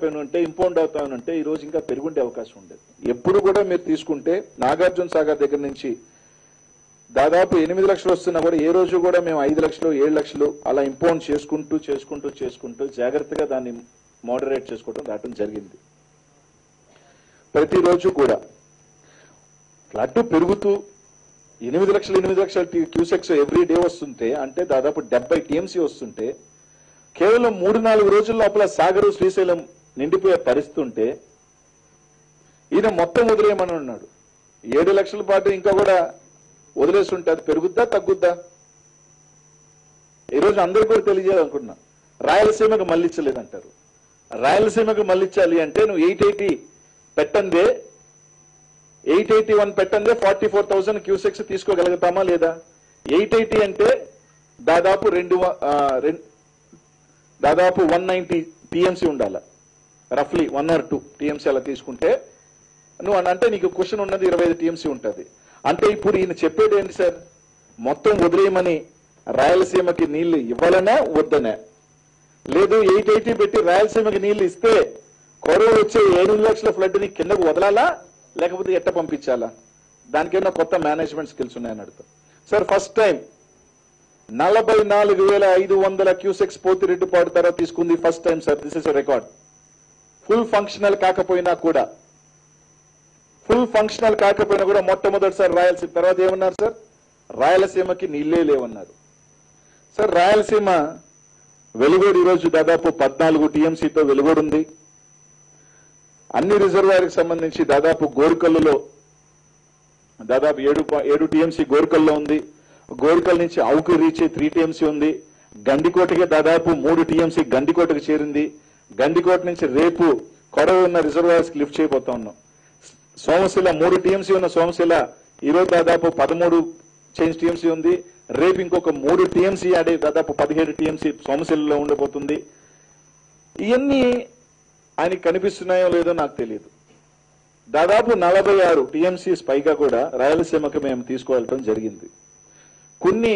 అయిపోయిన ఉంటే ఇంపౌండ్ అవుతామని ఉంటే ఈ రోజు ఇంకా పెరుగుండే అవకాశం ఉండేది ఎప్పుడు కూడా మీరు తీసుకుంటే నాగార్జున సాగర్ దగ్గర నుంచి దాదాపు ఎనిమిది లక్షలు వస్తున్నా కూడా ఏ రోజు కూడా మేము ఐదు లక్షలు ఏడు లక్షలు అలా ఇంపౌండ్ చేసుకుంటూ చేసుకుంటూ చేసుకుంటూ జాగ్రత్తగా దాన్ని మోడరేట్ చేసుకోవడం రావడం జరిగింది ప్రతిరోజు కూడా ఫ్లడ్ పెరుగుతూ ఎనిమిది లక్షలు ఎనిమిది లక్షల క్యూసెక్స్ ఎవ్రీ డే వస్తుంటే అంటే దాదాపు డెబ్బై టీఎంసీ వస్తుంటే కేవలం మూడు నాలుగు రోజుల లోపల సాగరు శ్రీశైలం నిండిపోయే పరిస్థితి ఉంటే ఈయన మొత్తం వదిలేయమని ఉన్నాడు ఏడు లక్షల పాటు ఇంకా కూడా వదిలేస్తుంటే అది పెరుగుద్దా తగ్గుద్దా ఈరోజు అందరూ కూడా తెలియజేయాలనుకుంటున్నా రాయలసీమకు మళ్ళించలేదంటారు రాయలసీమకు మళ్ళించాలి అంటే నువ్వు ఎయిట్ ఎయిటీ పెట్టందే ఎయిట్ ఎయిటీ వన్ పెట్టందే ఫార్టీ ఫోర్ థౌసండ్ క్యూసెక్స్ తీసుకోగలుగుతామా లేదా ఎయిట్ ఎయిటీ అంటే దాదాపు రెండు వ- ఆ, రెం- దాదాపు వన్ నైన్టీ టీఎంసీ ఉండాలి రఫ్లీ వన్ ఆర్ టూ టీఎంసీ అలా తీసుకుంటే నువ్వు అన్- అంటే నీకు క్వశ్చన్ ఉన్నది ఇరవై ఐదు టీఎంసీ ఉంటుంది అంటే ఇప్పుడు ఈయన చెప్పేది ఏంటి సార్ మొత్తం వదిలేయమని రాయలసీమకి నీళ్లు ఇవ్వాలనే వద్దనే లేదు ఎయిట్ ఎయిటీ పెట్టి రాయలసీమకి నీళ్లు ఇస్తే కొరవ వచ్చే ఎనిమిది లక్షల ఫ్లడ్ ని కిందకు వదలాలా లేకపోతే ఎట్ట పంపించాలా దానికైనా కొత్త మేనేజ్మెంట్ స్కిల్స్ ఉన్నాయని అడుగుతాం సార్ ఫస్ట్ టైం నలభై నాలుగు వేల ఐదు వందల క్యూసెక్స్ పోతిరెడ్డి పాడుతారా తీసుకుంది first time sir this is record full functional కాకపోయినా కూడా ఫుల్ ఫంక్షనల్ కాకపోయినా కూడా మొట్టమొదటిసారి రాయలసీమ తర్వాత ఏమన్నారు సార్ రాయలసీమకి నీళ్ళే లేవన్నారు సార్ రాయలసీమ వెలుగోడు ఈరోజు దాదాపు పద్నాలుగు టీఎంసీతో వెలుగోడు ఉంది అన్ని రిజర్వాయర్కి సంబంధించి దాదాపు గోరుకల్లులో దాదాపు ఏడు పా- ఏడు టీఎంసీ గోరుకల్లో ఉంది గోరుకల్ నుంచి అవుకు రీచ్ త్రీ టీఎంసీ ఉంది గండికోటకి దాదాపు మూడు టీఎంసీ గండికోటకు చేరింది గండికోట నుంచి రేపు కొరవ ఉన్న రిజర్వాయర్స్ కి లిఫ్ట్ చేయబోతా ఉన్నాం సోమశిల మూడు టీఎంసీ ఉన్న సోమశిల ఈరోజు దాదాపు పదమూడు చేంజ్ టీఎంసీ ఉంది రేపు ఇంకొక మూడు టీఎంసీ ఆడే దాదాపు పదిహేడు టీఎంసీ సోమశిలలో ఉండబోతుంది ఇవన్నీ ఆయనకి కనిపిస్తున్నాయో లేదో నాకు తెలియదు దాదాపు నలభై ఆరు టీఎంసీస్ పైగా కూడా రాయలసీమకు మేము తీసుకువెళ్ళటం జరిగింది కొన్ని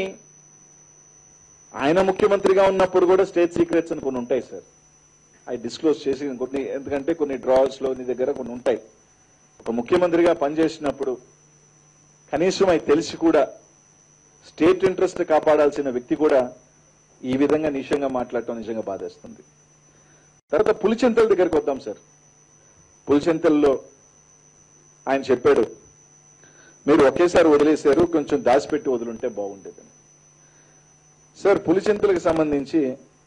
ఆయన ముఖ్యమంత్రిగా ఉన్నప్పుడు కూడా స్టేట్ సీక్రెట్స్ అని కొన్ని ఉంటాయి సార్ అవి డిస్క్లోజ్ చేసి కొన్ని ఎందుకంటే కొన్ని డ్రాస్ లో నీ దగ్గర కొన్ని ఉంటాయి ఒక ముఖ్యమంత్రిగా పనిచేసినప్పుడు కనీసం అవి తెలిసి కూడా స్టేట్ ఇంట్రెస్ట్ కాపాడాల్సిన వ్యక్తి కూడా ఈ విధంగా నిజంగా మాట్లాడటం నిజంగా బాధేస్తుంది తర్వాత పులిచింతల దగ్గరికి వద్దాం సార్ పులిచింతల్లో ఆయన చెప్పాడు మీరు ఒకేసారి వదిలేశారు కొంచెం దాచిపెట్టి వదులుంటే బాగుండేదని సార్ పులిచింతలకు సంబంధించి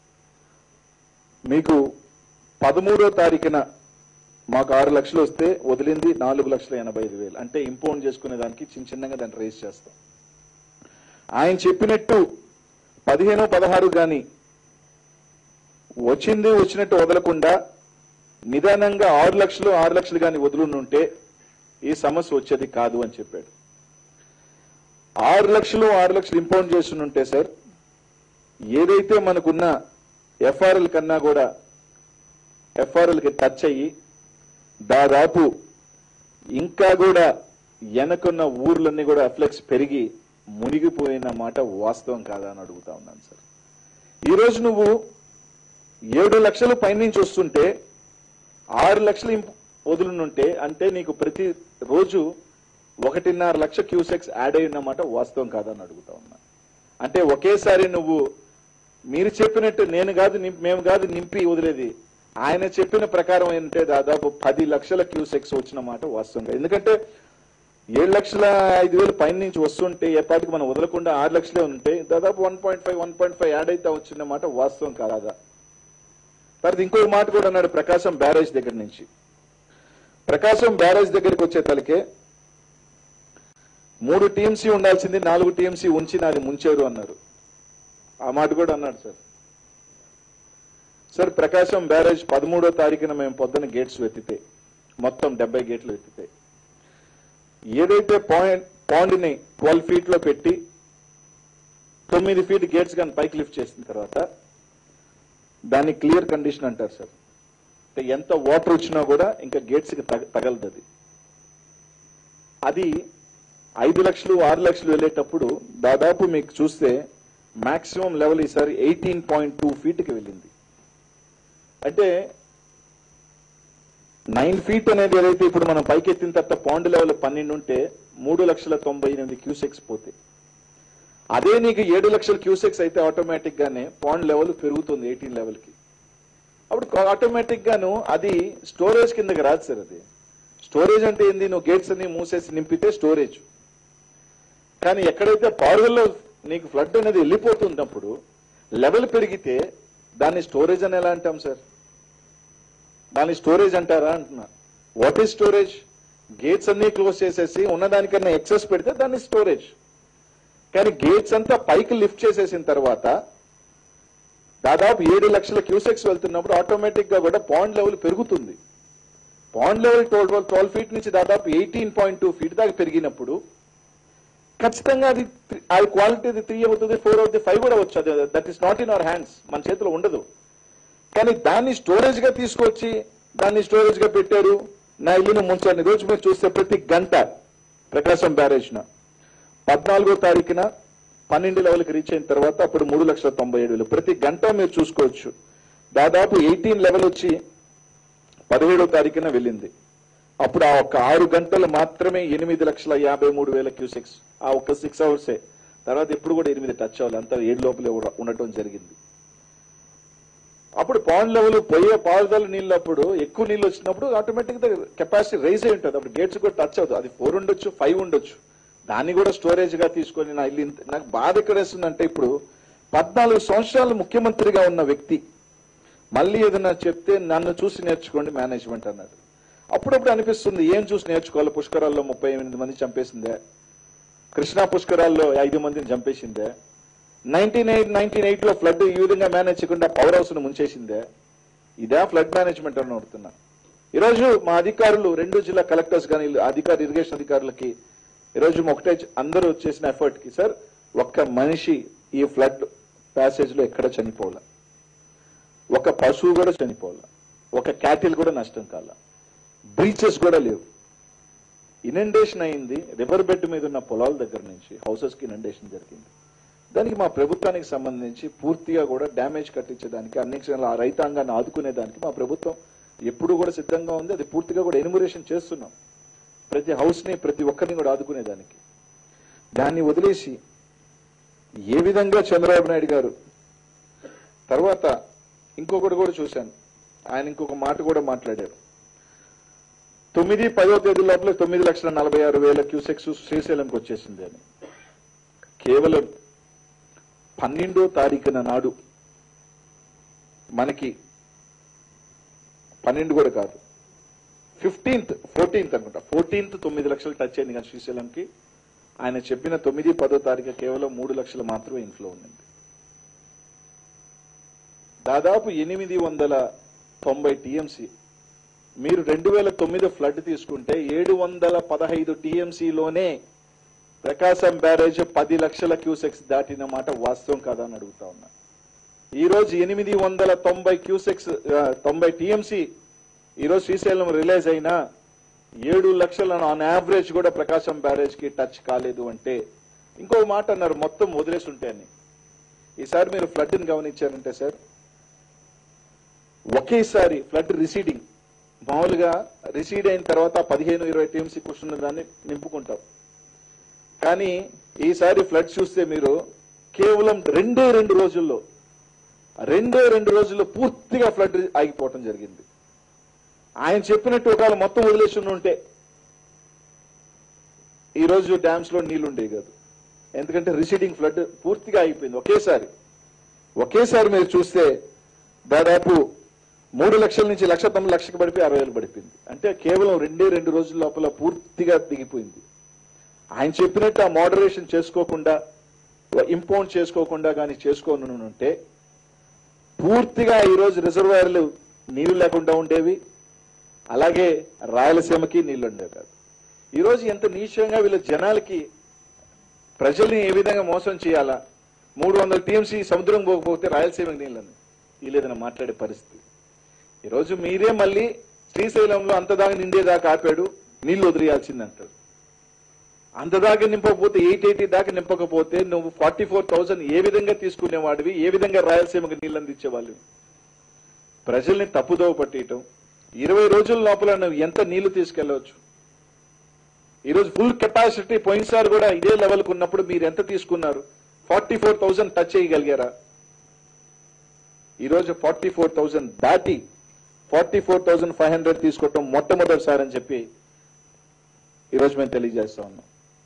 మీకు పదమూడో తారీఖున మాకు ఆరు లక్షలు వస్తే వదిలింది నాలుగు లక్షల ఎనభై ఐదు వేలు అంటే ఇంపౌండ్ చేసుకునే దానికి చిన్న చిన్నగా దాన్ని రేస్ చేస్తాం ఆయన చెప్పినట్టు పదిహేను పదహారు కానీ వచ్చింది వచ్చినట్టు వదలకుండా నిదానంగా ఆరు లక్షలు ఆరు లక్షలు కానీ వదులుంటే ఈ సమస్య వచ్చేది కాదు అని చెప్పాడు ఆరు లక్షలు ఆరు లక్షలు ఇంపౌండ్ చేస్తుంటే సార్ ఏదైతే మనకున్న ఎఫ్ఆర్ఎల్ కన్నా కూడా ఎఫ్ఆర్ఎల్ కి టచ్ అయ్యి దాదాపు ఇంకా కూడా వెనకున్న ఊర్లన్నీ కూడా అఫ్లెక్స్ పెరిగి మునిగిపోయిన మాట వాస్తవం కాదా అని అడుగుతా ఉన్నాను సార్ ఈ రోజు నువ్వు ఏడు లక్షలు పైనుంచి వస్తుంటే ఆరు లక్షలు ఇంప్- వదులునుంటే అంటే నీకు ప్రతి రోజు ఒకటిన్నర లక్ష క్యూసెక్స్ యాడ్ అయి ఉన్నమాట వాస్తవం కాదని అడుగుతా ఉన్నా అంటే ఒకేసారి నువ్వు మీరు చెప్పినట్టు నేను కాదు నిం- మేము కాదు నింపి వదిలేది ఆయన చెప్పిన ప్రకారం ఏంటంటే దాదాపు పది లక్షల క్యూసెక్స్ వచ్చిన మాట వాస్తవం కాదు ఎందుకంటే ఏడు లక్షల ఐదు వేలు పైన నుంచి వస్తుంటే ఎప్పటికి మనం వదలకుండా ఆరు లక్షలే ఉంటే దాదాపు one point five one point five add అయితే వచ్చిన మాట వాస్తవం కాదా తర్వాత ఇంకొక మాట కూడా అన్నాడు ప్రకాశం బ్యారేజ్ దగ్గర నుంచి ప్రకాశం బ్యారేజ్ దగ్గరికి వచ్చే తలకే మూడు టీఎంసీ ఉండాల్సింది నాలుగు టీఎంసీ ఉంచి నాది ముంచారు అన్నారు ఆ మాట కూడా అన్నాడు సార్ సార్ ప్రకాశం బ్యారేజ్ పదమూడో తారీఖున మేము పొద్దున గేట్స్ వెతితే మొత్తం డెబ్బై గేట్లు వెతితే ఏదైతే పాయింట్ పాండ్ని ట్వెల్వ్ ఫీట్ లో పెట్టి తొమ్మిది ఫీట్ గేట్స్ కానీ పైకి లిఫ్ట్ చేసిన తర్వాత దాన్ని క్లియర్ కండిషన్ అంటారు సార్ అంటే ఎంత వాటర్ వచ్చినా కూడా ఇంకా గేట్స్ కి తగ- తగలదు అది అది ఐదు లక్షలు ఆరు లక్షలు వెళ్ళేటప్పుడు దాదాపు మీకు చూస్తే మాక్సిమం లెవెల్ ఈసారి ఎయిటీన్ పాయింట్ టూ ఫీట్కి వెళ్ళింది అంటే నైన్ ఫీట్ అనేది ఏదైతే ఇప్పుడు మనం పైకెత్తిన తర్వాత పాండ్ లెవెల్ పన్నెండు ఉంటే మూడు లక్షల తొంభై ఎనిమిది క్యూసెక్స్ పోతే అదే నీకు ఏడు లక్షల క్యూసెక్స్ అయితే ఆటోమేటిక్ గానే పాండ్ లెవెల్ పెరుగుతుంది ఎయిటీన్ లెవెల్ కి అప్పుడు ఆటోమేటిక్ గాను అది స్టోరేజ్ కిందకి రాదు సార్ అది స్టోరేజ్ అంటే ఏంది నువ్వు గేట్స్ అన్ని మూసేసి నింపితే స్టోరేజ్ కానీ ఎక్కడైతే పారుగల్లో నీకు ఫ్లడ్ అనేది వెళ్ళిపోతున్నప్పుడు లెవెల్ పెరిగితే దాన్ని స్టోరేజ్ అని ఎలా అంటాం సార్ దాన్ని స్టోరేజ్ అంటారా అంటున్నా వాట్ ఈస్ స్టోరేజ్ గేట్స్ అన్ని క్లోజ్ చేసేసి ఉన్నదానికన్నా ఎక్సెస్ పెడితే దాన్ని స్టోరేజ్ కానీ గేట్స్ అంతా పైకి లిఫ్ట్ చేసేసిన తర్వాత దాదాపు ఏడు లక్షల క్యూసెక్స్ వెళ్తున్నప్పుడు ఆటోమేటిక్ గా కూడా పాండ్ లెవెల్ పెరుగుతుంది pond level twelve twelve feet నుంచి దాదాపు ఎయిటీన్ పాయింట్ టూ ఫీట్ దాకా పెరిగినప్పుడు ఖచ్చితంగా అది త్రి- ఆ క్వాలిటీ అది త్రీ అవుతుంది ఫోర్ అవుతుంది ఫైవ్ కూడా వచ్చు అది that is not in our hands మన చేతిలో ఉండదు కానీ దాన్ని స్టోరేజ్ గా తీసుకొచ్చి దాన్ని స్టోరేజ్ గా పెట్టారు నా ఇల్లును ముంచాను రోజు మీరు చూస్తే ప్రతి గంట ప్రకాశం బ్యారేజ్ న పద్నాలుగో తారీఖున పన్నెండు లెవెల్కి రీచ్ అయిన తర్వాత అప్పుడు మూడు లక్షల తొంభై ఏడు వేలు ప్రతి గంట మీరు చూసుకోవచ్చు దాదాపు ఎయిటీన్ లెవెల్ వచ్చి పదిహేడో తారీఖున వెళ్ళింది అప్పుడు ఆ ఒక్క ఆరు గంటలు మాత్రమే ఎనిమిది లక్షల యాభై మూడు వేల క్యూసెక్స్ ఆ ఒక్క సిక్స్ అవర్సే తర్వాత ఎప్పుడు కూడా ఎనిమిది టచ్ అవ్వాలి అంతా ఏడు లోపలే ఉడ- ఉండటం జరిగింది అప్పుడు పాండ్ లెవెల్ పోయే పారుదల నీళ్ళు అప్పుడు ఎక్కువ నీళ్ళు వచ్చినప్పుడు ఆటోమేటిక్ కెపాసిటీ రైజ్ అయి ఉంటుంది అప్పుడు గేట్స్ కూడా టచ్ అవుతుంది అది ఫోర్ ఉండొచ్చు ఫైవ్ ఉండొచ్చు దాన్ని కూడా స్టోరేజ్ గా తీసుకొని నా ఇల్లు ఇంత- నాకు బాధ ఎక్కడ వేస్తుందంటే ఇప్పుడు పద్నాలుగు సంవత్సరాలు ముఖ్యమంత్రిగా ఉన్న వ్యక్తి మళ్ళీ ఏదైనా చెప్తే నన్ను చూసి నేర్చుకోండి మేనేజ్మెంట్ అన్నాడు అప్పుడప్పుడు అనిపిస్తుంది ఏం చూసి నేర్చుకోవాలి పుష్కరాల్లో ముప్పై ఎనిమిది మంది చంపేసిందే కృష్ణా పుష్కరాల్లో ఐదు మందిని చంపేసిందే నైన్టీన్ ఎయిట్ నైన్టీన్ ఎయిట్ లో ఫ్లడ్ ఈ విధంగా మేనేజ్ చేయకుండా పవర్ హౌస్ ను ముంచేసిందే ఇదే ఫ్లడ్ మేనేజ్మెంట్ అని అడుగుతున్నా ఈరోజు మా అధికారులు రెండు జిల్లా కలెక్టర్స్ కానీ అధికారి ఇరిగేషన్ అధికారులకి ఈరోజు ఒకటే చ- అందరూ చేసిన ఎఫర్ట్ కి సార్ ఒక్క మనిషి ఈ ఫ్లడ్ ప్యాసేజ్ లో ఎక్కడ చనిపోలే ఒక పశువు కూడా చనిపోలే ఒక క్యాటిల్ కూడా నష్టం కాల బ్రీచెస్ కూడా లేవు ఇనండేషన్ అయింది రివర్ బెడ్ మీద ఉన్న పొలాల దగ్గర నుంచి హౌసెస్ కి ఇనండేషన్ జరిగింది దానికి మా ప్రభుత్వానికి సంబంధించి పూర్తిగా కూడా డ్యామేజ్ కట్టించడానికి అన్ని క్షణాలు ఆ రైతాంగాన్ని ఆదుకునేదానికి మా ప్రభుత్వం ఎప్పుడు కూడా సిద్ధంగా ఉంది అది పూర్తిగా కూడా ఎనిమరేషన్ చేస్తున్నాం ప్రతి హౌస్ ని ప్రతి ఒక్కరిని కూడా ఆదుకునేదానికి దాన్ని వదిలేసి ఏ విధంగా చంద్రబాబు నాయుడు గారు తర్వాత ఇంకొకటి కూడా చూశాను ఆయన ఇంకొక మాట కూడా మాట్లాడారు తొమ్మిది పదో తేదీ లోపల తొమ్మిది లక్షల నలభై ఆరు వేల క్యూసెక్స్ శ్రీశైలంకి వచ్చేసింది అని కేవలం పన్నెండో తారీఖున నాడు మనకి పన్నెండు కూడా కాదు ఫిఫ్టీన్త్ ఫోర్టీన్త్ అనుకుంటా ఫోర్టీన్త్ తొమ్మిది లక్షలు టచ్ అయింది కానీ శ్రీశైలంకి ఆయన చెప్పిన తొమ్మిది పదో తారీఖు కేవలం మూడు లక్షలు మాత్రమే ఇన్ఫ్లో ఉంది దాదాపు ఎనిమిది వందల తొంభై టీఎంసీ మీరు రెండు వేల తొమ్మిది ఫ్లడ్ తీసుకుంటే ఏడు వందల పదహైదు టీఎంసీలోనే ప్రకాశం బ్యారేజ్ పది లక్షల క్యూసెక్స్ దాటిన మాట వాస్తవం కాదా అని అడుగుతా ఉన్నా ఈ రోజు ఎనిమిది వందల తొంభై క్యూసెక్స్ ఆ, తొంభై టీఎంసీ ఈరోజు శ్రీశైలం రిలీజ్ అయినా ఏడు లక్షల ఆన్ యావరేజ్ కూడా ప్రకాశం బ్యారేజ్ కి టచ్ కాలేదు అంటే ఇంకో మాట అన్నారు మొత్తం వదిలేసి ఉంటే అని ఈసారి మీరు ఫ్లడ్ ని గమనించారంటే సార్ ఒకేసారి ఫ్లడ్ రిసీడింగ్ మామూలుగా రిసీడ్ అయిన తర్వాత పదిహేను ఇరవై టీమ్స్ కూర్చున్న దాన్ని నింపుకుంటాం కానీ ఈసారి ఫ్లడ్ చూస్తే మీరు కేవలం రెండే రెండు రోజుల్లో రెండే రెండు రోజుల్లో పూర్తిగా ఫ్లడ్ ఆగిపోవటం జరిగింది ఆయన చెప్పినట్టు ఒకవేళ మొత్తం వదిలేసి ఉండి ఉంటే ఈ రోజు డ్యామ్స్ లో నీళ్లు ఉండేవి కాదు ఎందుకంటే రిసీడింగ్ ఫ్లడ్ పూర్తిగా అయిపోయింది ఒకేసారి ఒకేసారి మీరు చూస్తే దాదాపు మూడు లక్షల నుంచి లక్ష తొమ్మిది లక్షకి పడిపోయి అరవై వేలు పడిపోయింది అంటే కేవలం రెండే రెండు రోజుల లోపల పూర్తిగా దిగిపోయింది ఆయన చెప్పినట్టు ఆ మోడరేషన్ చేసుకోకుండా ఇంపౌండ్ చేసుకోకుండా కానీ చేసుకోను ఉంటే పూర్తిగా ఈ రోజు రిజర్వాయర్లు నీళ్లు లేకుండా ఉండేవి అలాగే రాయలసీమకి నీళ్లు ఉండేవి కాదు ఈ రోజు ఎంత నీచంగా వీళ్ళ జనాలకి ప్రజల్ని ఏ విధంగా మోసం చేయాలా మూడు వందల టీఎంసీ సముద్రం పోకపోతే రాయలసీమకి నీళ్ళని వీళ్ళేదైనా మాట్లాడే పరిస్థితి ఈరోజు మీరే మళ్ళీ శ్రీశైలంలో అంతదాకా నిండేదాకా ఆపాడు నీళ్లు వదిలేయాల్సింది అంటాడు అంతదాకా నింపకపోతే ఎయిట్ ఎయిటీ దాకా నింపకపోతే నువ్వు ఫార్టీ ఫోర్ థౌసండ్ ఏ విధంగా తీసుకునేవాడివి ఏ విధంగా రాయలసీమకి నీళ్ళు అందించేవాళ్ళు ప్రజల్ని తప్పుదోవ పట్టేయటం ఇరవై రోజుల లోపల నువ్వు ఎంత నీళ్లు తీసుకెళ్లవచ్చు ఈరోజు ఫుల్ కెపాసిటీ పోయినసారి కూడా ఇదే లెవెల్కి ఉన్నప్పుడు మీరు ఎంత తీసుకున్నారు ఫార్టీ ఫోర్ థౌసండ్ టచ్ చేయగలిగారా ఈరోజు ఫార్టీ ఫోర్ థౌసండ్ దాటి forty four thousand five hundred తీసుకోవటం మొట్టమొదటిసారి అని చెప్పి ఈరోజు మేము తెలియజేస్తా ఉన్నాం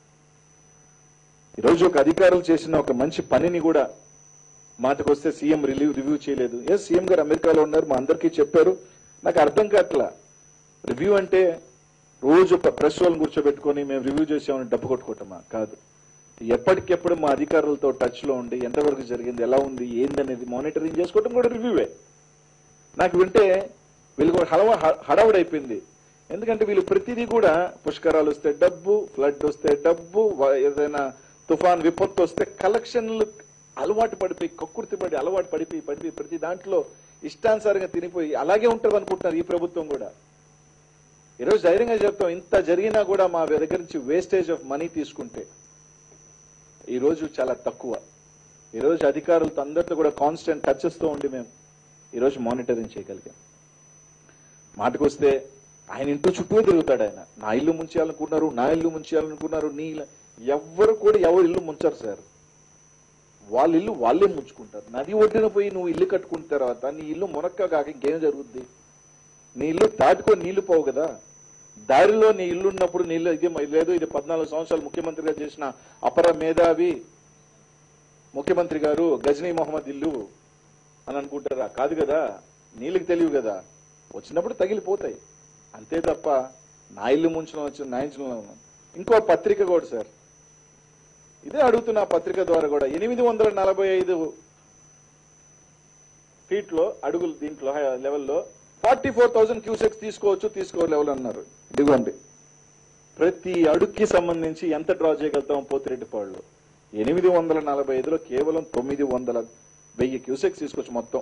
ఈరోజు ఒక అధికారులు చేసిన ఒక మంచి పనిని కూడా మాటకు వస్తే సీఎం రిలీవ్ రివ్యూ చేయలేదు ఎస్ సీఎం గారు అమెరికాలో ఉన్నారు మా అందరికీ చెప్పారు నాకు అర్థం కావట్లా రివ్యూ అంటే రోజు ప్రెస్ వాళ్ళని కూర్చోబెట్టుకొని మేము రివ్యూ చేసామని డబ్బు కొట్టుకోవటమా కాదు ఎప్పటికెప్పుడు మా అధికారులతో టచ్ లో ఉండి ఎంతవరకు జరిగింది ఎలా ఉంది ఏందనేది మానిటరింగ్ చేసుకోవటం కూడా రివ్యూవే నాకు వింటే వీళ్ళు కూడా హడవ హడావుడైపోయింది ఎందుకంటే వీళ్ళు ప్రతిదీ కూడా పుష్కరాలు వస్తే డబ్బు ఫ్లడ్ వస్తే డబ్బు వ- ఏదైనా తుఫాన్ విపత్తు వస్తే కలెక్షన్లు అలవాటు పడిపోయి కక్కుర్తి పడి అలవాటు పడిపోయి పడిపోయి ప్రతి దాంట్లో ఇష్టానుసారంగా తినిపోయి అలాగే ఉంటుంది అనుకుంటున్నారు ఈ ప్రభుత్వం కూడా ఈరోజు ధైర్యంగా చెప్తాం ఇంత జరిగినా కూడా మా దగ్గర నుంచి వేస్టేజ్ ఆఫ్ మనీ తీసుకుంటే ఈ రోజు చాలా తక్కువ ఈ రోజు అధికారులతో అందరితో కూడా కాన్స్టెంట్ టచెస్తో ఉండి మేము ఈ రోజు మానిటరింగ్ చేయగలిగాం మాటకొస్తే ఆయన ఇంటూ చుట్టూ తిరుగుతాడు ఆయన నా ఇల్లు ముంచేయాలనుకున్నారు నా ఇల్లు ముంచేయాలనుకున్నారు నీ ఇల్లు ఎవ్వరు కూడా ఎవరు ఇల్లు ముంచరు సార్ వాళ్ళ ఇల్లు వాళ్ళే ముంచుకుంటారు నది ఒడ్డున పోయి నువ్వు ఇల్లు కట్టుకున్న తర్వాత నీ ఇల్లు మునక్క కాక ఇంకేం జరుగుద్ది నీ ఇల్లు దాటుకొని నీళ్లు పోవు కదా దారిలో నీ ఇల్లు ఉన్నప్పుడు నీళ్ళు ఇది మ- లేదు ఇది పద్నాలుగు సంవత్సరాలు ముఖ్యమంత్రిగా చేసిన అపర మేధావి ముఖ్యమంత్రి గారు గజనీ మొహమ్మద్ ఇల్లు అని అనుకుంటారా కాదు కదా నీళ్ళకి తెలియదు కదా వచ్చినప్పుడు తగిలిపోతాయి అంతే తప్ప నా ఇల్లు ముంచడం వచ్చిన నా ఇంట్లో ఇంకో పత్రిక కూడా సార్ ఇదే అడుగుతున్న ఆ పత్రిక ద్వారా కూడా ఎనిమిది వందల నలభై ఐదు ఫీట్ లో అడుగులు దీంట్లో హై- లెవెల్లో ఫార్టీ ఫోర్ థౌసండ్ క్యూసెక్స్ తీసుకోవచ్చు తీసుకో లెవెల్ అన్నారు ఇదిగోండి ప్రతి అడుగుకి సంబంధించి ఎంత డ్రా చేయగలుగుతాం పోతిరెడ్డిపాడులో ఎనిమిది వందల నలభై ఐదులో కేవలం తొమ్మిది వందల వెయ్యి క్యూసెక్స్ తీసుకోవచ్చు మొత్తం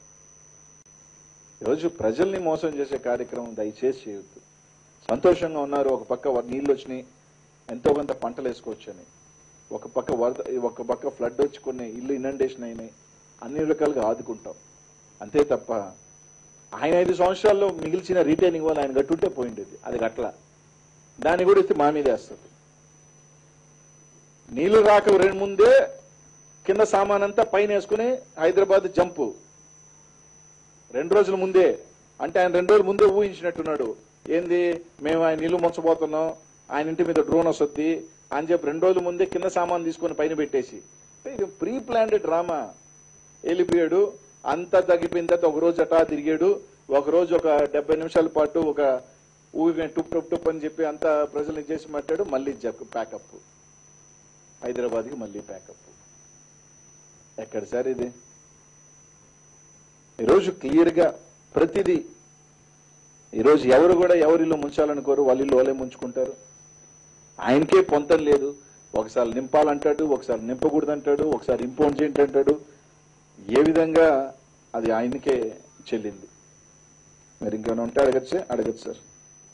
ఈరోజు ప్రజల్ని మోసం చేసే కార్యక్రమం దయచేసి చేయొద్దు సంతోషంగా ఉన్నారు ఒక పక్క వ- నీళ్ళు వచ్చినాయి ఎంతో కొంత పంటలు వేసుకోవచ్చు అని ఒక పక్క వరద ఒక పక్క ఫ్లడ్ వచ్చి కొన్ని ఇల్లు ఇనండేషన్ అయినాయి అన్ని రకాలుగా ఆదుకుంటాం అంతే తప్ప ఆయన ఐదు సంవత్సరాల్లో మిగిల్చిన రిటైనింగ్ వాళ్ళు ఆయన గట్టుంటే పోయిండేది అది గట్ల దాన్ని కూడా ఇస్తే మా మీద వేస్తుంది నీళ్లు రాక రెండు ముందే కింద సామాన్ అంతా పైన వేసుకుని హైదరాబాద్ జంపు రెండు రోజుల ముందే అంటే ఆయన రెండు రోజుల ముందే ఊహించినట్టున్నాడు ఏంది మేము ఆయన నీళ్లు ముంచబోతున్నాం ఆయన ఇంటి మీద డ్రోన్ వస్తుంది అని చెప్పి రెండు రోజుల ముందే కింద సామాన్ తీసుకొని పైన పెట్టేసి ఇది ప్రీ ప్లాన్డ్ డ్రామా వెళ్ళిపోయాడు అంతా తగ్గిపోయిన తర్వాత ఒక రోజు అటా తిరిగాడు ఒక రోజు ఒక డెబ్బై నిమిషాల పాటు ఒక ఊగి టుప్ టుప్ టుప్ అని చెప్పి అంతా ప్రజల్ని చేసి మాట్లాడు మళ్ళీ ప్యాకప్ హైదరాబాద్కి మళ్ళీ ప్యాకప్ ఎక్కడ సార్ ఇది ఈరోజు క్లియర్గా ప్రతిదీ ఈరోజు ఎవరు కూడా ఎవరిలో ముంచాలనుకోరు వాళ్ళ ఇల్లు వాళ్ళే ముంచుకుంటారు ఆయనకే పొంతం లేదు ఒకసారి నింపాలంటాడు ఒకసారి నింపకూడదు అంటాడు ఒకసారి ఇంపోన్ చేయండి అంటాడు ఏ విధంగా అది ఆయనకే చెల్లింది మరి ఇంకేమైనా ఉంటే అడగచ్చు అడగచ్చు సార్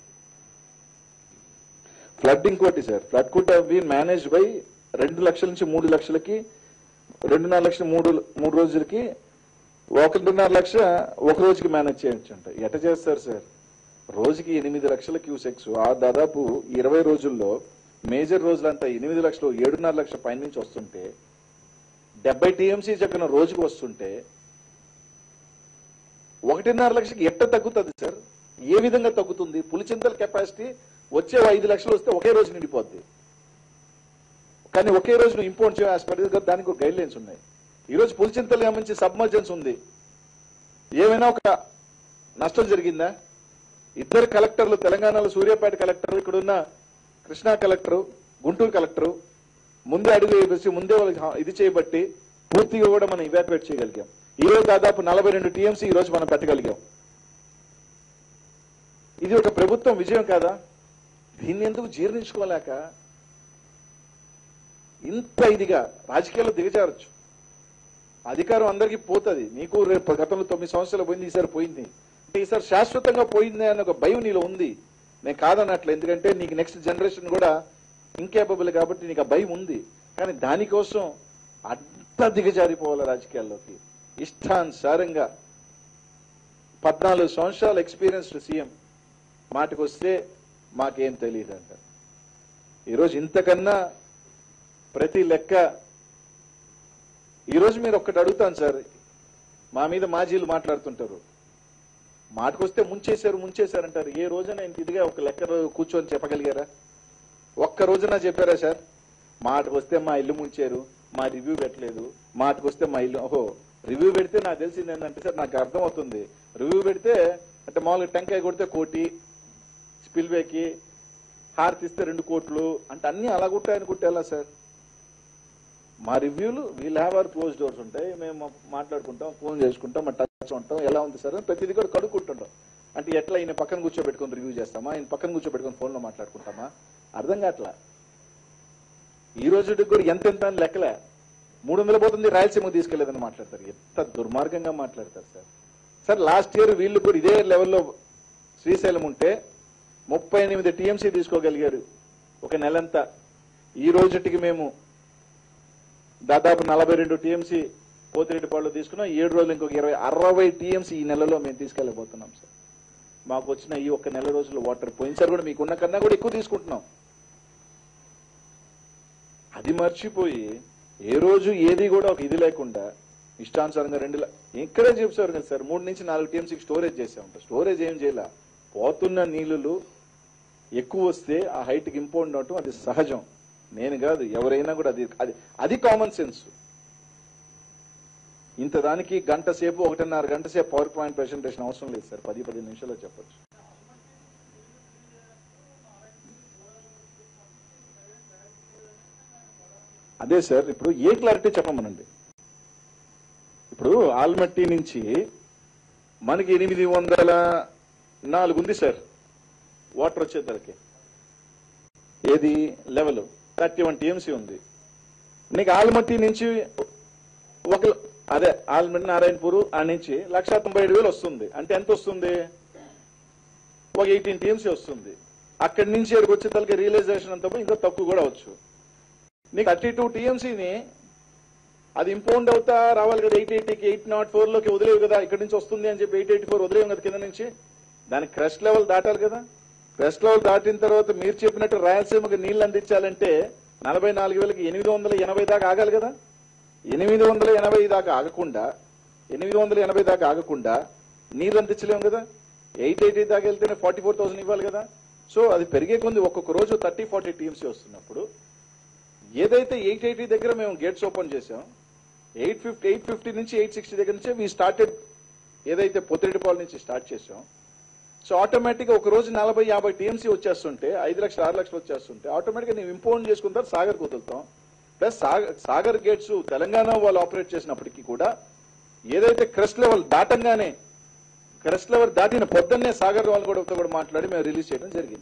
ఫ్లడ్ ఇంకోటి sir flood could been manage by రెండు లక్షల నుంచి మూడు లక్షలకి రెండున్నర లక్షల మూడు మూడు రోజులకి ఒకటిన్నర లక్ష ఒక రోజుకి మేనేజ్ చేయొచ్చు అంట ఎట చేస్తారు సార్ రోజుకి ఎనిమిది లక్షల క్యూసెక్స్ ఆ దాదాపు ఇరవై రోజుల్లో మేజర్ రోజులంతా ఎనిమిది లక్షలు ఏడున్నర లక్షల పైన నుంచి వస్తుంటే డెబ్బై టీఎంసీ చక్కన రోజుకు వస్తుంటే ఒకటిన్నర లక్షకి ఎట్ట తగ్గుతుంది సార్ ఏ విధంగా తగ్గుతుంది పులిచింతల కెపాసిటీ వచ్చే ఐదు లక్షలు వస్తే ఒకే రోజు నిండిపోద్ది కానీ ఒకే రోజు నువ్వు ఇంపోర్ట్ చేయ as per the- దానికి ఒక గైడ్ లైన్స్ ఉన్నాయి ఈ రోజు పులిచింతలు గమనించి సబ్మర్జెన్స్ ఉంది ఏమైనా ఒక నష్టం జరిగిందా ఇద్దరు కలెక్టర్లు తెలంగాణలో సూర్యాపేట కలెక్టర్ ఇక్కడ ఉన్న కృష్ణా కలెక్టర్ గుంటూరు కలెక్టర్ ముందే అడుగు వేసి ముందే వాళ్ళకి హా- ఇది చేయబట్టి పూర్తిగా కూడా మనం ఇవాక్యువేట్ చేయగలిగాం ఈ రోజు దాదాపు నలభై రెండు టీఎంసీ ఈ రోజు మనం పెట్టగలిగాం ఇది ఒక ప్రభుత్వం విజయం కాదా దీన్ని ఎందుకు జీర్ణించుకోలేక ఇంత ఇదిగా రాజకీయాల్లో దిగజారచ్చు అధికారం అందరికీ పోతుంది నీకు రేపు గతంలో తొమ్మిది సంవత్సరాలు పోయింది ఈసారి పోయింది అంటే ఈసారి శాశ్వతంగా పోయింది అనే ఒక భయం నీలో ఉంది నేను కాదన్నట్లు ఎందుకంటే నీకు నెక్స్ట్ జనరేషన్ కూడా ఇంకేపబుల్ కాబట్టి నీకు ఆ భయం ఉంది కానీ దానికోసం అంత దిగజారిపోవాలి రాజకీయాల్లోకి ఇష్టానుసారంగా పద్నాలుగు సంవత్సరాల ఎక్స్పీరియన్స్డ్ సీఎం మాటకు వస్తే మాకేం తెలియదు అంట ఈరోజు ఇంతకన్నా ప్రతి లెక్క ఈరోజు మీరు ఒక్కటి అడుగుతాను సార్ మా మీద మాజీలు మాట్లాడుతుంటారు మాటకొస్తే ముంచేశారు ముంచేశారు అంటారు ఏ రోజున ఇంత ఇదిగా ఒక లెక్క కూర్చొని చెప్పగలిగారా ఒక్క రోజున చెప్పారా సార్ మాటకు వస్తే మా ఇల్లు ముంచారు మా రివ్యూ పెట్టలేదు మాటకు వస్తే మా ఇల్లు ఓహో రివ్యూ పెడితే నాకు తెలిసింది ఏంటంటే సార్ నాకు అర్థం అవుతుంది రివ్యూ పెడితే అంటే మామూలుగా టెంకాయ కొడితే కోటి స్పిల్వేకి హారతి ఇస్తే రెండు కోట్లు అంటే అన్ని అలా కుట్టాయని కుట్టేలా సార్ మా రివ్యూలు we'll have our close doors ఉంటాయి మేము మాట్లాడుకుంటాం ఫోన్ చేసుకుంటాం మా టచ్ ఉంటాం ఎలా ఉంది సార్ అని ప్రతిదీ కూడా కడుక్కుంటుంటాం అంటే ఎట్లా ఈయన పక్కన కూర్చోబెట్టుకొని రివ్యూ చేస్తామా ఈయన పక్కన కూర్చోబెట్టుకొని ఫోన్లో మాట్లాడుకుంటామా అర్థం కావట్లా ఈ రోజుకి కూడా ఎంత ఎంత అని లెక్కలే మూడు వందలు పోతుంది రాయలసీమకు తీసుకెళ్లేదని మాట్లాడతారు ఎంత దుర్మార్గంగా మాట్లాడతారు సార్ సార్ లాస్ట్ ఇయర్ వీళ్ళు కూడా ఇదే లెవెల్లో శ్రీశైలం ఉంటే ముప్పై ఎనిమిది టీఎంసీ తీసుకోగలిగారు ఒక నెలంతా ఈ రోజుటికి మేము దాదాపు నలభై రెండు టీఎంసీ పోతిరెడ్డిపాళ్ళు తీసుకున్నాం ఏడు రోజులు ఇంకొక ఇరవై అరవై టీఎంసీ ఈ నెలలో మేము తీసుకెళ్ళబోతున్నాం సార్ మాకు వచ్చిన ఈ ఒక్క నెల రోజులు వాటర్ పోయినసారి కూడా మీకున్న కన్నా కూడా ఎక్కువ తీసుకుంటున్నాం అది మర్చిపోయి ఏ రోజు ఏది కూడా ఒక ఇది లేకుండా ఇష్టానుసారంగా రెండు ల- ఇక్కడే చెప్పారు కదా సార్ మూడు నుంచి నాలుగు టీఎంసీకి స్టోరేజ్ చేసామంట స్టోరేజ్ ఏం చేయాల పోతున్న నీళ్లు ఎక్కువ వస్తే ఆ హైట్కి ఇంపోర్ట్ అవటం అది సహజం నేను కాదు ఎవరైనా కూడా అది అది అది కామన్ సెన్స్ ఇంత దానికి గంట సేపు ఒకటిన్నర గంట సేపు పవర్ పాయింట్ ప్రెసెంటేషన్ అవసరం లేదు సార్ పది పది నిమిషాల్లో చెప్పొచ్చు అదే సార్ ఇప్పుడు ఏ క్లారిటీ చెప్పమనండి ఇప్పుడు ఆల్మట్టి నుంచి మనకి ఎనిమిది వందల నాలుగు ఉంది సార్ వాటర్ వచ్చేసరికి ఏది లెవెల్ థర్టీ వన్ టీఎంసీ ఉంది నీకు ఆల్మట్టి నుంచి ఒక అదే ఆల్మట్టి నారాయణపూర్ ఆ నుంచి లక్ష తొంభై ఏడు వేలు వస్తుంది అంటే ఎంత వస్తుంది ఒక ఎయిటీన్ టీఎంసీ వస్తుంది అక్కడి నుంచి ఇక్కడికి వచ్చేసరికి రియలైజేషన్ అంతా పోయి ఇంకా తక్కువ కూడా వచ్చు నీకు థర్టీ టూ టీఎంసీని అది ఇంపౌండ్ అవుతా రావాలి కదా ఎయిట్ ఎయిటీకి ఎయిట్ నాట్ ఫోర్ లోకి వదిలేవు కదా ఇక్కడ నుంచి వస్తుంది అని చెప్పి ఎయిట్ ఎయిటీ ఫోర్ వదిలేవు కదా కింద నుంచి దానికి క్రష్ లెవెల్ దాటాలి కదా క్రష్ లెవెల్ దాటిన తర్వాత మీరు చెప్పినట్టు రాయలసీమకి నీళ్లు అందించాలంటే నలభై నాలుగు వేలకి ఎనిమిది వందల ఎనభై దాకా ఆగాలి కదా ఎనిమిది వందల ఎనభై దాకా ఆగకుండా ఎనిమిది వందల ఎనభై దాకా ఆగకుండా నీళ్ళు అందించలేము కదా ఎయిట్ ఎయిటీ దాకా వెళ్తేనే ఫార్టీ ఫోర్ థౌసండ్ ఇవ్వాలి కదా సో అది పెరిగే కొంది ఒక్కొక్క రోజు థర్టీ ఫార్టీ టీమ్సీ వస్తున్నప్పుడు ఏదైతే ఎయిట్ ఎయిటీ దగ్గర మేము గేట్స్ ఓపెన్ చేసాం ఎయిట్ ఫిఫ్టీ ఎయిట్ ఫిఫ్టీ నుంచి ఎయిట్ సిక్స్టీ దగ్గర నుంచే వీ స్టార్టెడ్ ఏదైతే పొత్తిరెడ్డిపాల్ నుంచి స్టార్ట్ చేసాం సో ఆటోమేటిక్గా ఒక రోజు నలభై యాభై టీఎంసీ వచ్చేస్తుంటే ఐదు లక్షలు ఆరు లక్షలు వచ్చేస్తుంటే ఆటోమేటిక్గా నేను ఇంపోర్ట్ చేసుకున్న తర్వాత సాగర్ కుదులుతాం ప్లస్ సాగర్ సాగర్ గేట్స్ తెలంగాణ వాళ్ళు ఆపరేట్ చేసినప్పటికీ కూడా ఏదైతే క్రెస్ట్ లెవెల్ దాటంగానే క్రెస్ట్ లెవెల్ దాటిన పొద్దున్నే సాగర్ వాళ్ళు కూడా కూడా మాట్లాడి మేము రిలీజ్ చేయడం జరిగింది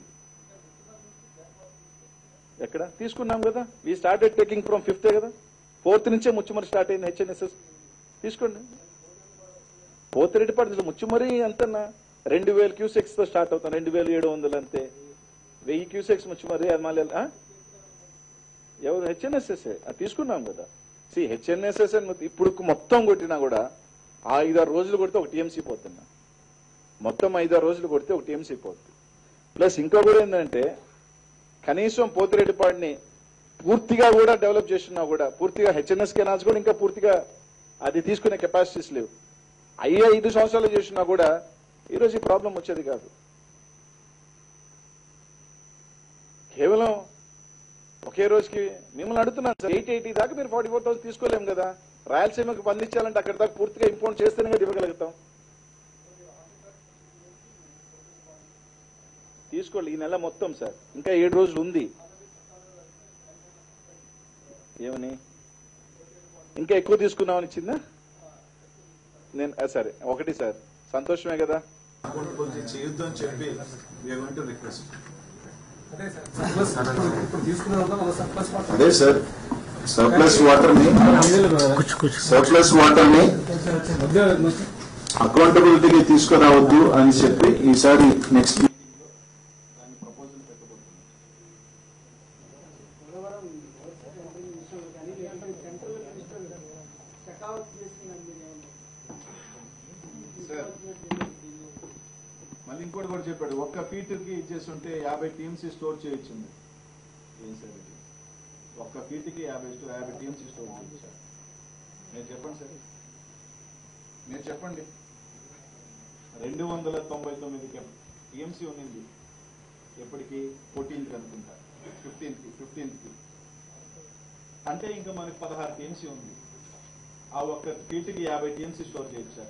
ఎక్కడ తీసుకున్నాం కదా we started taking from fifth కదా ఫోర్త్ నుంచే ముచ్చుమరి స్టార్ట్ అయింది హెచ్ఎన్ఎస్ఎస్ తీసుకోండి పోతిరెడ్డిపాటి ముచ్చుమరి అంతన్నా రెండు వేల క్యూసెక్స్ తో స్టార్ట్ అవుతాం రెండు వేల ఏడు వందలు అంతే వెయ్యి క్యూసెక్స్ ముచ్చుమరి అది మళ్ళీ ఆ? ఎవరు హెచ్ఎన్ఎస్ఎస్ తీసుకున్నాం కదా సి హెచ్ఎన్ఎస్ఎస్ అని ఇప్పుడు మొత్తం కొట్టినా కూడా ఆ ఐదారు రోజులు కొడితే ఒక టీఎంసీ పోతున్నా మొత్తం ఐదారు రోజులు కొడితే ఒక టీఎంసీ పోతుంది ప్లస్ ఇంకా కూడా ఏంటంటే కనీసం పోతిరెడ్డిపాడిని పూర్తిగా కూడా డెవలప్ చేస్తున్నా కూడా పూర్తిగా హెచ్ఎన్ఎస్ కెనాల్స్ కూడా ఇంకా పూర్తిగా అది తీసుకునే కెపాసిటీస్ లేవు అయ్యే ఐదు సంవత్సరాలు చేసినా కూడా ఈరోజు ఈ ప్రాబ్లం వచ్చేది కాదు కేవలం ఒకే రోజుకి మిమ్మల్ని అడుగుతున్నాను సార్ ఎయిట్ ఎయిటీ దాకా మీరు ఫార్టీ ఫోర్ థౌసండ్ తీసుకోలేము కదా రాయలసీమకి పండించాలంటే అక్కడ దాకా పూర్తిగా ఇంపోర్ట్ చేస్తేనే కదా ఇవ్వగలుగుతాం తీసుకోండి ఈ నెల మొత్తం సార్ ఇంకా ఏడు రోజులు ఉంది ఏమని ఇంకా ఎక్కువ తీసుకున్నామని ఇచ్చిందా నేను ఆ, సరే ఒకటి సార్ సంతోషమే కదా అకౌంటబిలిటీ చేయొద్దు అని చెప్పి వీఆర్ గోయింగ్ టు రిక్వెస్ట్ అదే సార్ సర్ప్లస్ ఇప్పుడు- ఇప్పుడు తీసుకున్న తర్వాత మన సర్ప్లస్ వాటర్ అదే సార్ సర్ప్లస్ వాటర్ ని సర్ప్లస్ వాటర్ ని మధ్య అకౌంటబిలిటీకి తీసుకురావద్దు అని చెప్పి ఈసారి నెక్స్ట్ ఇంకోటి కూడా చెప్పాడు ఒక్క ఫీటుకి ఇచ్చేసి ఉంటే యాభై టీఎంసీ స్టోర్ చేయొచ్చింది ఏం సార్ ఇది ఒక్క ఫీటుకి యాభై స్టో- యాభై టీఎంసీ స్టోర్ చేయొచ్చు సార్ మీరు చెప్పండి సార్ మీరు చెప్పండి రెండు వందల తొంభై తొమ్మిది టీఎంసీ ఉన్నింది ఎప్పటికి ఫోర్టీన్త్ అనుకుంటా ఫిఫ్టీన్త్ కి ఫిఫ్టీన్త్ కి అంటే ఇంకా మనకి పదహారు టీఎంసీ ఉంది ఆ ఒక్క ఫీట్కి యాభై టీఎంసీ స్టోర్ చేయొచ్చు సార్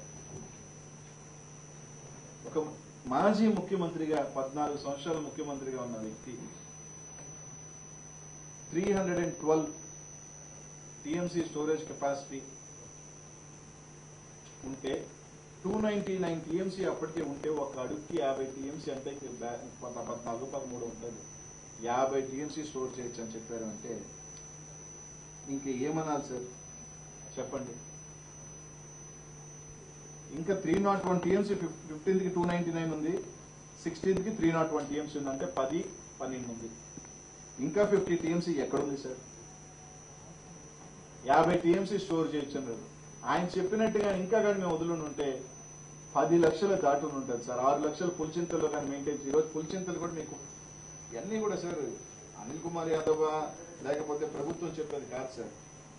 ఒక మాజీ ముఖ్యమంత్రిగా పద్నాలుగు సంవత్సరాల ముఖ్యమంత్రిగా ఉన్న వ్యక్తి three hundred and twelve TMC storage capacity ఉంటే టూ నైన్టీ నైన్ టీఎంసీ అప్పటికే ఉంటే ఒక అడుగుకి యాభై టీఎంసీ అంటే ఇంక బ్యా- పద- పద్నాలుగు పదమూడు ఉంటుంది యాభై టీఎంసీ స్టోర్ చేయొచ్చు అని చెప్పారు అంటే ఇంక ఏమనాలి సార్ చెప్పండి ఇంకా three nought one TMC fifteenth కి టూ నైన్టీ నైన్ ఉంది సిక్స్టీన్త్ కి త్రీ నాట్ వన్ టీఎంసీ ఉంది అంటే పది పన్నెండు ఉంది ఇంకా ఫిఫ్టీ టీఎంసీ ఎక్కడుంది సార్ యాభై టీఎంసీ స్టోర్ చేయొచ్చు అన్నారు ఆయన చెప్పినట్టుగా ఇంకా కానీ మేము వదులుని ఉంటే పది లక్షల దాటుని ఉంటుంది సార్ ఆరు లక్షలు పులిచింతల్లో కానీ మెయింటైన్ ఈరోజు పులిచింతలు కూడా మీకు ఇవన్నీ కూడా సార్ అనిల్ కుమార్ యాదవ్ లేకపోతే ప్రభుత్వం చెప్పేది కాదు సార్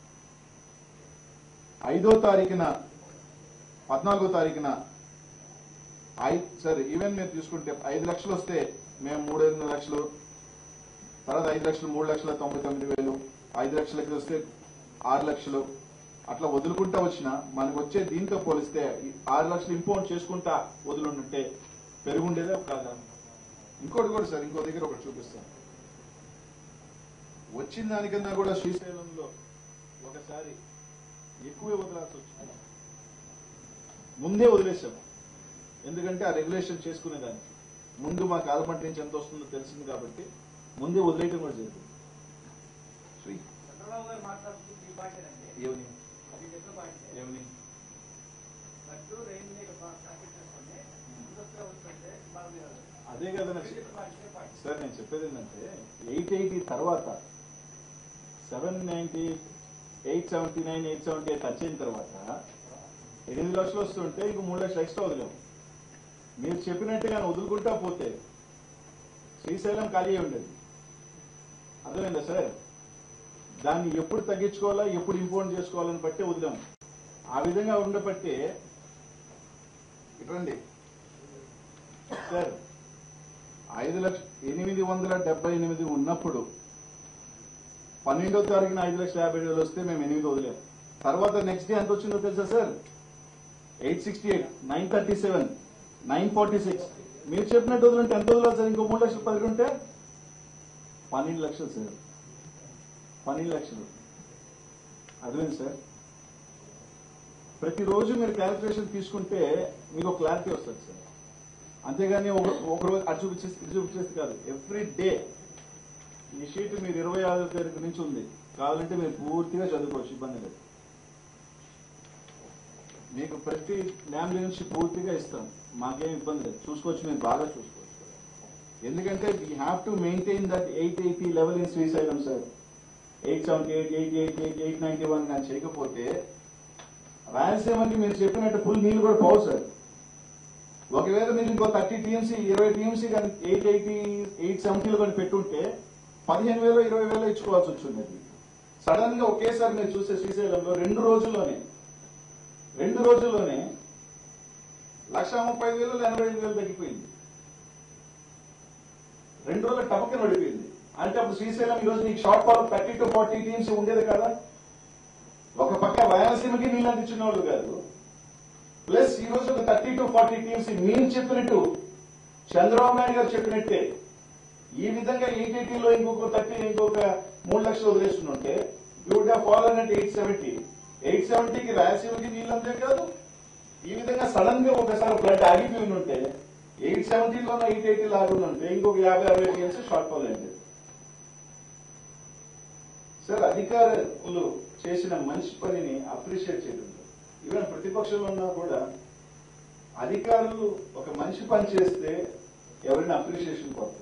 ఐదో తారీఖున పద్నాలుగో తారీఖున ఐ సార్ ఈవెన్ మీరు తీసుకుంటే ఐదు లక్షలు వస్తే మేము మూడు ఎనిమిది లక్షలు తర్వాత ఐదు లక్షలు మూడు లక్షల తొంభై తొమ్మిది వేలు ఐదు లక్షలకి వస్తే ఆరు లక్షలు అట్లా వదులుకుంటా వచ్చిన మనకు వచ్చే దీంతో పోలిస్తే ఈ ఆరు లక్షలు ఇంపోర్ట్ చేసుకుంటా వదులుంటే పెరుగుండేదే కాదా ఇంకోటి కూడా సార్ ఇంకో దగ్గర ఒకటి చూపిస్తాను వచ్చిన దానికన్నా కూడా శ్రీశైలంలో ఒకసారి ఎక్కువే వదలాల్సి వచ్చింది ముందే వదిలేసాం ఎందుకంటే ఆ రెగ్యులేషన్ చేసుకునేదానికి ముందు మా కాలపంట నుంచి ఎంత వస్తుందో తెలిసింది కాబట్టి ముందే వదిలేయటం కూడా జరిగింది సో ఈ- చంద్రబాబు గారు మాట్లాడుతుంది ఈ పార్టీనండి ఏమని అది చెప్పిన పార్టీ ఏమని లడ్డు రైలు మీద ప్యాకెట్ చేసుకుంటే ముందొస్తే వస్తుంటే బాగుంది కదా అదే కదా నాకు చెప్పిన పార్టీ పార్టీ సార్ నేను చెప్పేది ఏంటంటే ఎయిట్ ఎయిటీ తర్వాత seven ninety eight seventy nine eight seventy eight touch అయిన తర్వాత ఎనిమిది లక్షలు వస్తుంటే ఇంక మూడు లక్షలు ఎక్స్ట్రా వదిలేము మీరు చెప్పినట్టుగా వదులుకుంటా పోతే శ్రీశైలం ఖాళీ అయి ఉండేది అర్థమైందా సార్ దాన్ని ఎప్పుడు తగ్గించుకోవాలా ఎప్పుడు ఇంపోర్ట్ చేసుకోవాలని బట్టి వదిలాము ఆ విధంగా ఉండబట్టే ఇట్రండి సార్ ఐదు లక్ష ఎనిమిది వందల డెబ్బై ఎనిమిది ఉన్నప్పుడు పన్నెండో తారీఖున ఐదు లక్షల యాభై వేలు వస్తే మేము ఎనిమిది వదిలేం తర్వాత నెక్స్ట్ డే ఎంత వచ్చిందో తెలుసా sir eight sixty eight nine thirty seven nine forty six మీరు చెప్పినట్టు వదిలింటే ఎంత వదలాలి సార్ ఇంకో మూడు లక్షలు పది ఉంటే పన్నెండు లక్షలు సార్ పన్నెండు లక్షలు అర్థమైంది సార్ ప్రతిరోజు మీరు క్యాలిక్యులేషన్ తీసుకుంటే మీకు క్లారిటీ వస్తుంది సార్ అంతేగాని ఒక ఒక రోజు అటు చూపించేసి ఇటు చూపించేసి కాదు ఎవ్రీ డే ఈ షీట్ మీరు ఇరవై ఆరో తారీఖు నుంచి ఉంది కావాలంటే మీరు పూర్తిగా చదువుకోవచ్చు ఇబ్బంది లేదు మీకు ప్రతి ఫ్యామిలీ నుంచి పూర్తిగా ఇస్తాం మాకేం ఇబ్బంది లేదు చూసుకోవచ్చు మీరు బాగా చూసుకోవచ్చు ఎందుకంటే we have to maintain that eight eighty level in Srisailam sir eight seventy eight eight eight eight eight ninety one కానీ చేయకపోతే రాయలసీమకి మీరు చెప్పినట్టు ఫుల్ నీళ్ళు కూడా పోవు సార్ ఒకవేళ మీరు ఇంకో థర్టీ టీఎంసీ ఇరవై టీఎంసీ కానీ ఎయిట్ ఎయిటీ ఎయిట్ సెవెంటీలో కానీ పెట్టుంటే పదిహేను వేలు ఇరవై వేలు ఇచ్చుకోవాల్సి వచ్చింది అది సడన్ గా ఒకేసారి మీరు చూసే శ్రీశైలంలో రెండు రోజుల్లోనే రెండు రోజుల్లోనే లక్ష ముప్పై ఐదు వేలు ఎనభై ఐదు వేలు తగ్గిపోయింది రెండు రోజుల టపక్కన పడిపోయింది అంటే అప్పుడు శ్రీశైలం ఈ రోజు నీకు shortfall thirty to forty TMCs ఉండేది కదా ఒక పక్క రాయలసీమకి నీళ్ళు అందించిన వాళ్ళు కాదు ప్లస్ ఈ రోజు ఒక థర్టీ టు ఫార్టీ టీమ్స్ మేము చెప్పినట్టు చంద్రబాబు నాయుడు గారు చెప్పినట్టే ఈ విధంగా ఎయిట్ ఎయిటీలో ఇంకొక థర్టీ ఇంకొక మూడు లక్షలు వదిలేస్తుంటే you would have fallen at eight seventy eight సెవెంటీకి రాయలసీమకి నీళ్ళు అంతే కాదు ఈ విధంగా సడన్ గా ఒకసారి ఫ్లడ్ ఆగిపోయి ఉంటే ఎయిట్ సెవెంటీలో ఎయిట్ ఎయిటీ లాగుండి ఉంటే ఇంకొక యాభై అరవై టీఎంసీ షార్ట్ ఫాల్ అయింది సార్ అధికారులు చేసిన మంచి పనిని అప్రిషియేట్ చేయడం ఈవెన్ ప్రతిపక్షంలో ఉన్నా కూడా అధికారులు ఒక మంచి పని చేస్తే ఎవరైనా అప్రిషియేషన్ కోరుతారు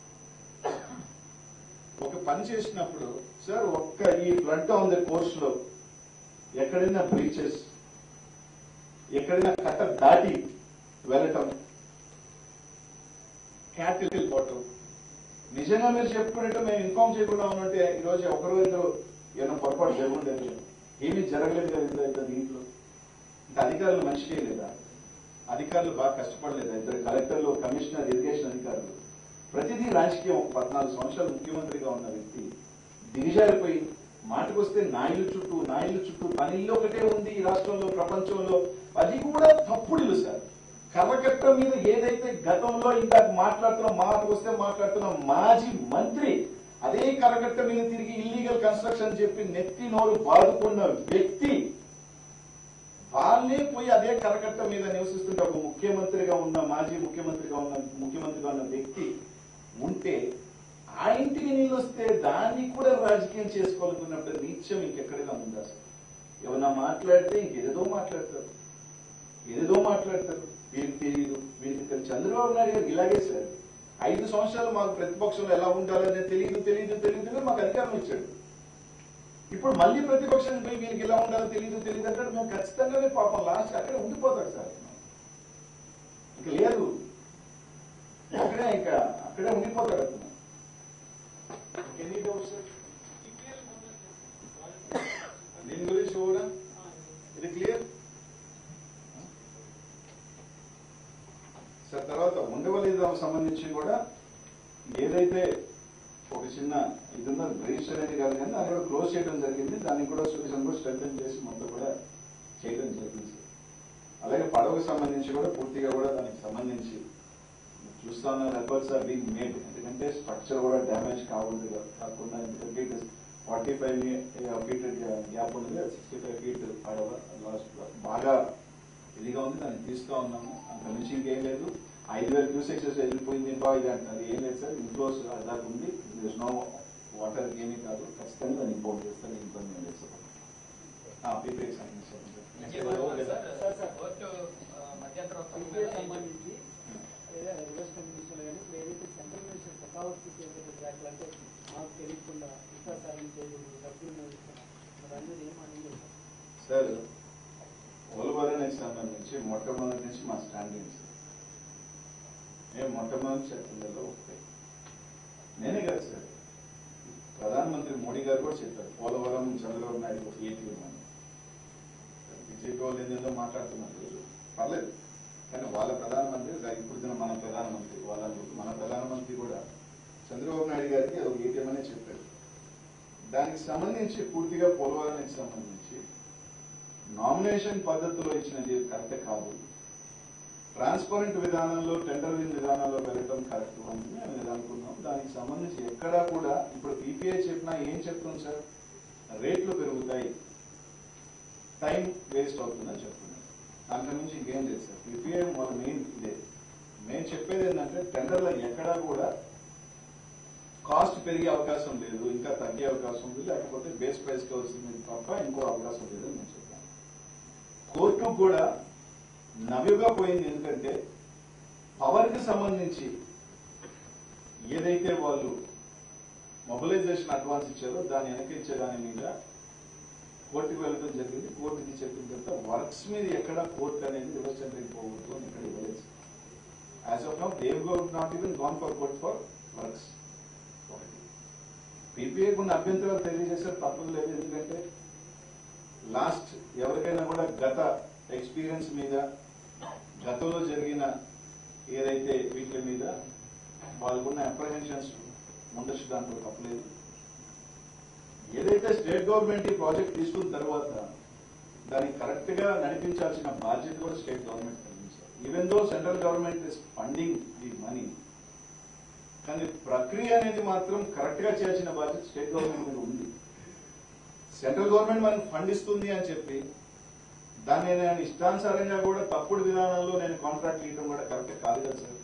ఒక పని చేసినప్పుడు సార్ ఒక్క ఈ ఫ్లడ్ ఆన్ ద కోర్స్ లో ఎక్కడైనా బ్రీచెస్ ఎక్కడైనా కట్ట దాటి వెళ్ళటం క్యాటిల్ పోవటం నిజంగా మీరు చెప్పుకున్నట్టు మేము ఇన్ఫార్మ్ చేయకుండా ఉన్నట్టే ఈ రోజు ఒకరు ఇద్దరు ఏమైనా పొరపాటు జరుగుండేది ఏమీ జరగలేదు కదా ఇంత ఇంత దీంట్లో ఇంత అధికారులు మనిషికే లేదా అధికారులు బాగా కష్టపడలేదా ఇద్దరు కలెక్టర్లు కమిషనర్ ఇరిగేషన్ అధికారులు ప్రతిదీ రాజకీయం ఒక పద్నాలుగు సంవత్సరాలు ముఖ్యమంత్రిగా ఉన్న వ్యక్తి దిగజారిపోయి మాటకొస్తే నాయుల చుట్టూ నాయుల చుట్టూ పనిలో ఒకటే ఉంది ఈ రాష్ట్రంలో ప్రపంచంలో అది కూడా తప్పుడులు సార్ కర్రకట్ట మీద ఏదైతే గతంలో ఇంకా మాట్లాడుతున్నాం మాటకు వస్తే మాట్లాడుతున్నాం మాజీ మంత్రి అదే కర్రకట్ట మీద తిరిగి ఇల్లీగల్ కన్స్ట్రక్షన్ చెప్పి నెత్తి నోరు బాదుకున్న వ్యక్తి వాళ్ళే పోయి అదే కరకట్ట మీద నివసిస్తుంటే ఒక ముఖ్యమంత్రిగా ఉన్న మాజీ ముఖ్యమంత్రిగా ఉన్న ముఖ్యమంత్రిగా ఉన్న వ్యక్తి ఉంటే ఆ ఇంటికి నీళ్ళు వస్తే దాన్ని కూడా రాజకీయం చేసుకోవాలనుకున్నప్పుడు నిత్యం ఇంకెక్కడిగా ఉందా అసలు ఏమన్నా మాట్లాడితే ఇంకేదో మాట్లాడతారు ఏదేదో మాట్లాడతారు వీరికి తెలియదు వీరికి తెలియదు చంద్రబాబు నాయుడు గారు ఇలాగే సార్ ఐదు సంవత్సరాలు మాకు ప్రతిపక్షంలో ఎలా ఉండాలని తెలియదు తెలియదు తెలియదు అని మాకు అధికారం ఇచ్చాడు ఇప్పుడు మళ్ళీ ప్రతిపక్షం పోయి వీరికి ఎలా ఉండాలో తెలియదు తెలియదు అంటే మేము ఖచ్చితంగానే పాపం లాస్ట్ అక్కడే ఉండిపోతాడు సార్ ఇక లేదు అక్కడే ఇక అక్కడే ఉండిపోతాడు అతను ఎనీ డౌట్స్ సార్ దీని గురించి కూడా ఇది క్లియర్ సార్ తర్వాత ఉండవల్లి సంబంధించి కూడా ఏదైతే ఒక చిన్న ఇది ఉందో రిజిస్టర్ అనేది కాదు కానీ దాన్ని కూడా క్లోజ్ చేయడం జరిగింది దాన్ని కూడా సొల్యూషన్ కూడా స్ట్రెంగ్ చేసి మొత్తం కూడా చేయడం జరిగింది సార్. అలాగే పడవకు సంబంధించి కూడా పూర్తిగా కూడా దానికి సంబంధించి చూస్తా ఉన్న రెఫర్స్ ఆర్ బీయింగ్ మేడ్ ఎందుకంటే స్ట్రక్చర్ కూడా డ్యామేజ్ కావద్దు కా- కాకుండా ఎందుకంటే it forty five feet gap ఉంది సిక్స్టీ ఫైవ్ ఫీట్ పడవ లాస్ట్ బాగా ఇదిగా ఉంది దాన్ని తీస్తా ఉన్నాము అంత మించి ఇంకేం లేదు ఐదు వేల క్యూసెక్సెస్ వెళ్ళిపోయింది ఇంకా ఇది అంటారు ఏం లేదు సార్ ఇన్ఫ్లోస్ దాకా ఉంది దిస్ నో వాటర్ ఏమీ కాదు ఖచ్చితంగా దాన్ని ఇంపోర్ట్ చేస్తాను ఇబ్బంది ఏం లేదు సార్ పీపీఐ కోర్టు మధ్యంతర ఉత్తర్వుల ఇంకే మీద ఏం సంబంధించి లేదా రివర్స్ కమిషన్ కానీ ఇప్పుడు ఏదైతే సెంట్రల్ మినిస్టర్ సకావత్తి చేసే వ్యాఖ్యలు అంటే మాకు తెలియకుండా ఇంకా సాయం చేయకూడదు డబ్బులు మేము ఇస్తాం మరి అందరూ ఏమని సార్ పోలవరానికి సంబంధించి మొట్టమొదటి నుంచి మా స్టాండింగ్ సార్. మేము మొట్టమొదటి చెప్తుందో ఒకటే నేనే కాదు సార్ ప్రధానమంత్రి మోడీ గారు కూడా చెప్పారు పోలవరం చంద్రబాబు నాయుడు ఏటీఎం అని బీజేపీ వాళ్ళు ఏందేదో మాట్లాడుతున్నారు పర్లేదు కానీ వాళ్ళ ప్రధానమంత్రి ఇప్పుడు దిన మన ప్రధానమంత్రి వాళ్ళ మన ప్రధానమంత్రి కూడా చంద్రబాబు నాయుడు గారికి అది ఏటీఎం అనే చెప్పారు దానికి సంబంధించి పూర్తిగా పోలవరానికి సంబంధించి నామినేషన్ పద్ధతిలో ఇచ్చినది కరెక్ట్ కాదు ట్రాన్స్పరెంట్ విధానంలో టెండర్ విధానంలో వెళ్ళడం కరెక్ట్ అని మేము ఇది అనుకున్నాం దానికి సంబంధించి ఎక్కడా కూడా ఇప్పుడు పీపీఐ చెప్పినా ఏం చెప్తుంది సార్ రేట్లు పెరుగుతాయి టైం వేస్ట్ అవుతుందని చెప్తున్నాం దాంట్లో నుంచి ఇంకేం లేదు సార్ పీపీఐ మన మెయిన్ ఇదే మేము చెప్పేది ఏంటంటే టెండర్లో ఎక్కడా కూడా కాస్ట్ పెరిగే అవకాశం లేదు ఇంకా తగ్గే అవకాశం ఉంది లేకపోతే బేస్ ప్రైస్ కి వస్తుంది తప్ప ఇంకో అవకాశం లేదని నేను చెప్పాను కోర్టు కూడా నవ్యుగా పోయింది ఎందుకంటే పవర్ కి సంబంధించి ఏదైతే వాళ్ళు మొబిలైజేషన్ అడ్వాన్స్ ఇచ్చారో దాన్ని వెనకిచ్చే దాని మీద కోర్టుకు వెళ్ళడం జరిగింది కోర్టుకి చెప్పిన తర్వాత వర్క్స్ మీద ఎక్కడ కోర్టు అనేది రివర్స్ సెంటరింగ్ పోవద్దు అని ఇక్కడ ఇవ్వలేదు as of now they've go not even gone for court for works ఒకటి పీపీఏకి ఉన్న అభ్యంతరాలు తెలియజేసారు తప్పదు లేదు ఎందుకంటే లాస్ట్ ఎవరికైనా కూడా గత ఎక్స్పీరియన్స్ మీద గతంలో జరిగిన ఏదైతే వీటి మీద వాళ్ళకున్న అప్రహెన్షన్స్ ముందస్తు దాంట్లో తప్పలేదు ఏదైతే స్టేట్ గవర్నమెంట్ ఈ ప్రాజెక్ట్ తీసుకున్న తర్వాత దాన్ని కరెక్ట్ గా నడిపించాల్సిన బాధ్యత కూడా స్టేట్ గవర్నమెంట్ కలిగించారు even though central government is funding the money కానీ ప్రక్రియ అనేది మాత్రం కరెక్ట్ గా చేయాల్సిన బాధ్యత స్టేట్ గవర్నమెంట్ మీద ఉంది సెంట్రల్ గవర్నమెంట్ మనకు ఫండ్ ఇస్తుంది అని చెప్పి దాన్ని నేను ఇష్టానుసారంగా కూడా తప్పుడు విధానంలో నేను కాంట్రాక్ట్ ఇవ్వడం కూడా కరెక్ట్ కాదు కదా సార్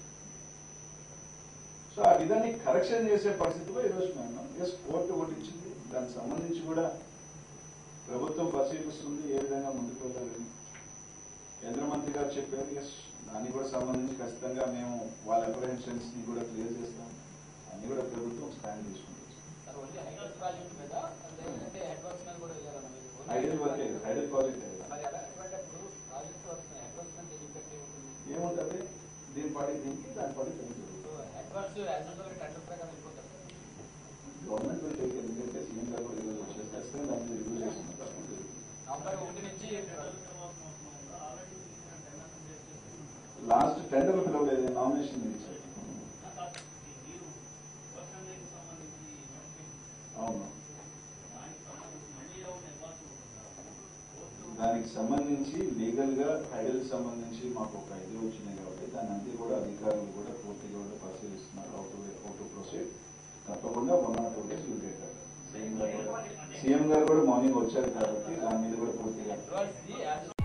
సో ఆ విధాన్ని కరెక్షన్ చేసే పరిస్థితిలో ఈరోజు మేము ఉన్నాం ఎస్ కోర్టు ఒకటి ఇచ్చింది దానికి సంబంధించి కూడా ప్రభుత్వం పరిశీలిస్తుంది ఏ విధంగా ముందుకు వెళ్ళాలని కేంద్ర మంత్రి గారు చెప్పారు ఎస్ దాన్ని కూడా సంబంధించి ఖచ్చితంగా మేము వాళ్ళ అప్రహెన్షన్స్ ని కూడా క్లియర్ చేస్తాం అన్ని కూడా ప్రభుత్వం స్టాండ్ తీసుకుంటుంది సార్ ఓన్లీ హైడ్రల్ ప్రాజెక్ట్ మీద లేదంటే హెడ్ వర్క్స్ మీద కూడా వెళ్ళాలన్న మీరు ఐడియల్ వర్క్ ఐడియల్ ప్రాజెక్ట్ మరి అలా అటువంటిప్పుడు ప్రాజెక్ట్ వస్తున్నాయి హెడ్ వర్క్స్ అంటే ఇంపాక్ట్ ఏముంటుంది ఏముంటుంది దీని పాటి దీనికి దాని పాటి సో హెడ్ దానికి సంబంధించి లీగల్ గా టైటిల్ సంబంధించి మాకు ఒక ఇది వచ్చింది కాబట్టి దాని అంతా కూడా అధికారులు కూడా పూర్తిగా కూడా పరిశీలిస్తున్నారు అవుట్ అవుట్ ప్రొసీడ్ తప్పకుండా one or two days will get CM garu కూడా మార్నింగ్ వచ్చారు కాబట్టి దాని మీద కూడా పూర్తిగా